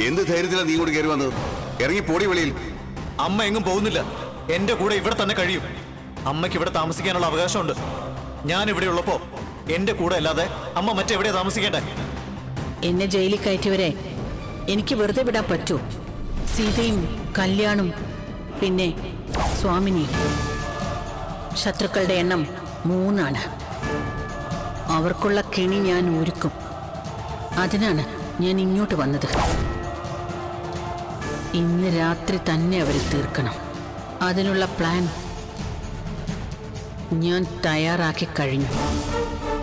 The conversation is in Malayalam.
എന്ത് ധൈര്യത്തിലാണ് നീ ഇങ്ങോട്ട് കയറി വന്നത് ഇറങ്ങി പോടി വെളിയിൽ അമ്മ എങ്ങും പോകുന്നില്ല എന്റെ കൂടെ ഇവിടെ തന്നെ കഴിയും അമ്മയ്ക്ക് ഇവിടെ താമസിക്കാനുള്ള അവകാശമുണ്ട് ഞാൻ ഇവിടെ ഉള്ളപ്പോ എന്റെ കൂടെ അല്ലാതെ അമ്മ മറ്റെവിടെയാ താമസിക്കേണ്ടേ എന്നെ ജയിലിൽ കയറ്റിയവരെ എനിക്ക് വെറുതെ വിടാൻ പറ്റൂ സീതയും കല്യാണും പിന്നെ സ്വാമിനിയും ശത്രുക്കളുടെ എണ്ണം മൂന്നാണ് അവർക്കുള്ള കെണി ഞാൻ ഒരുക്കും അതിനാണ് ഞാൻ ഇങ്ങോട്ട് വന്നത് ഇന്ന് രാത്രി തന്നെ അവരെ തീർക്കണം അതിനുള്ള പ്ലാൻ ഞാൻ തയ്യാറാക്കി കഴിഞ്ഞു